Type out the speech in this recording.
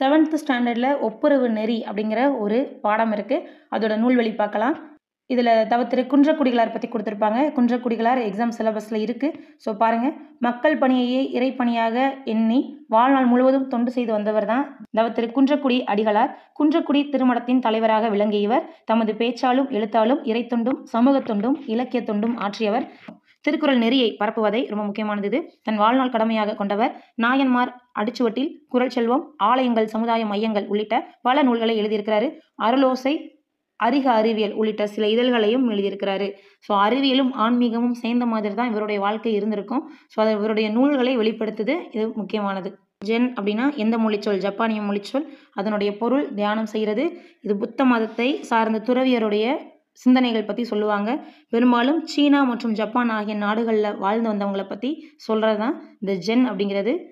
seventh ஸ்டாண்டர்டில் ஒப்புரவு நெறி அப்படிங்கிற ஒரு பாடம் இருக்குது அதோட நூல்வழி பார்க்கலாம் இதில் தவத்திரு குன்றக்குடிகளார் பற்றி கொடுத்துருப்பாங்க குன்றக்குடிகளார் எக்ஸாம் சிலபஸில் இருக்குது ஸோ பாருங்கள் மக்கள் பணியையே இறைப்பணியாக எண்ணி வாழ்நாள் முழுவதும் தொண்டு செய்து வந்தவர் தான் தவத்திரு குன்றக்குடி அடிகளார் குன்றக்குடி திருமணத்தின் தலைவராக விளங்கிய இவர் தமது பேச்சாலும் எழுத்தாலும் இறைத்தொண்டும் சமூகத் தொண்டும் இலக்கிய தொண்டும் ஆற்றியவர் திருக்குறள் நெறியை பரப்புவதை ரொம்ப முக்கியமானது இது தன் வாழ்நாள் கடமையாக கொண்டவர் நாயன்மார் அடிச்சுவட்டில் குரல் செல்வம் ஆலயங்கள் சமுதாய மையங்கள் உள்ளிட்ட பல நூல்களை எழுதியிருக்கிறாரு அருளோசை அறிக அறிவியல் உள்ளிட்ட சில இதழ்களையும் எழுதியிருக்கிறாரு ஸோ அறிவியலும் ஆன்மீகமும் சேர்ந்த மாதிரி தான் இவருடைய வாழ்க்கை இருந்திருக்கும் ஸோ அது இவருடைய நூல்களை வெளிப்படுத்துது இது முக்கியமானது ஜென் அப்படின்னா எந்த மொழிச்சொல் ஜப்பானிய மொழிச்சொல் அதனுடைய பொருள் தியானம் செய்கிறது இது புத்த மதத்தை சார்ந்த துறவியருடைய சிந்தனைகள் பற்றி சொல்லுவாங்க பெரும்பாலும் சீனா மற்றும் ஜப்பான் ஆகிய நாடுகளில் வாழ்ந்து வந்தவங்களை பற்றி சொல்கிறது தான் இந்த ஜென் அப்படிங்கிறது